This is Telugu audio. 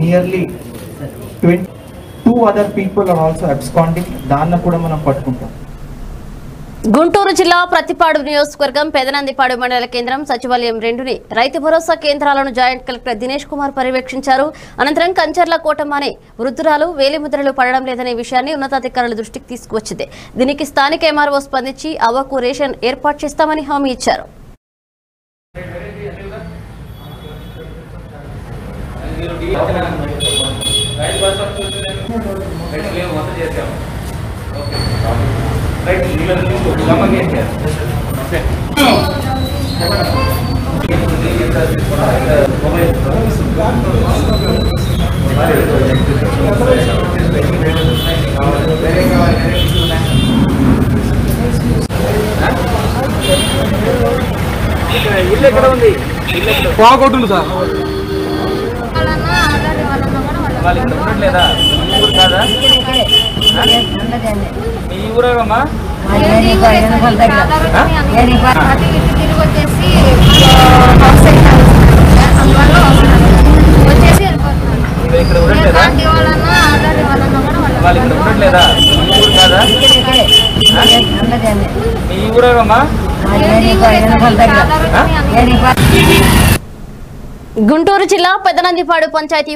nearly twenty two other people are also absconding దాన్ని కూడా మనం పట్టుకుంటాం గుంటూరు జిల్లా ప్రతిపాడు నియోజకవర్గం పెదనందిపాడు మండల కేంద్రం సచివాలయం రెండుని రైతు భరోసా కేంద్రాలను జాయింట్ కలెక్టర్ దినేష్ కుమార్ పర్యవేక్షించారు అనంతరం కంచర్ల కోటమ్మని వృద్ధురాలు వేలిముద్రలు పడడం లేదనే విషయాన్ని ఉన్నతాధికారుల దృష్టికి తీసుకువచ్చింది దీనికి స్థానిక ఎంఆర్ఓ స్పందించి అవ్వకు రేషన్ ఏర్పాటు చేస్తామని హామీ ఇచ్చారు పోగొట్టుండు సార్ వాళ్ళు ఇక్కడ ఉండట్లేదా మీ ఊరు కాదా మీ ఊరేగమ్మా మీరు ఇక్కడ ఉండట్లేదా వాళ్ళు ఇక్కడ ఉండట్లేదా మీ ఊరు కాదా మీ ఊరేగమ్మా గుంటూరు జిల్లా పెదనందిపాడు పంచాయతీ